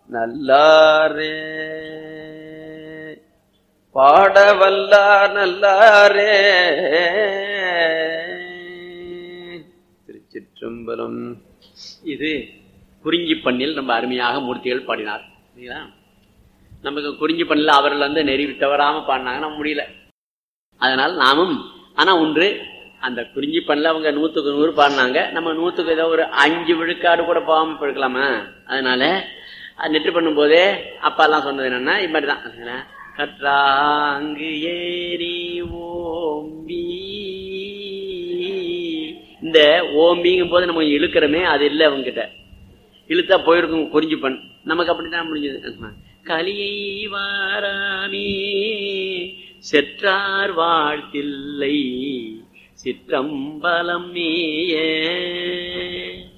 நல்லாரே பாடவல்லார் நல்லாரே திருச்சிற்றம்பலம் இது குறிஞ்சி பண்ணில் நம்ம அருமையாக மூர்த்திகள் பாடினார் சரிங்களா நமக்கு குறிஞ்சி பண்ணில் அவர்கள் வந்து நெறி தவறாம பாடினாங்க நம்ம முடியல அதனால் நாமும் ஆனா ஒன்று அந்த குறிஞ்சி பண்ணில் அவங்க நூத்துக்கு நூறு பாடினாங்க நம்ம நூத்துக்கு ஏதோ ஒரு அஞ்சு விழுக்காடு கூட போகாம போயிருக்கலாமா அதனால அது நெற்று பண்ணும்போதே அப்பா எல்லாம் சொன்னது என்னன்னா இது மாதிரி தான் கற்றாங்கு ஏரி ஓம்பி இந்த ஓம்பிங்கும் போது நம்ம இழுக்கிறோமே அது இல்லை அவங்க கிட்ட இழுத்தா போயிருக்கும் குறிஞ்சி பண் நமக்கு அப்படித்தான் முடிஞ்சது கலியை வாராமே செற்றார் வாழ்த்தில்லை சிற்றம்பலம் நீயே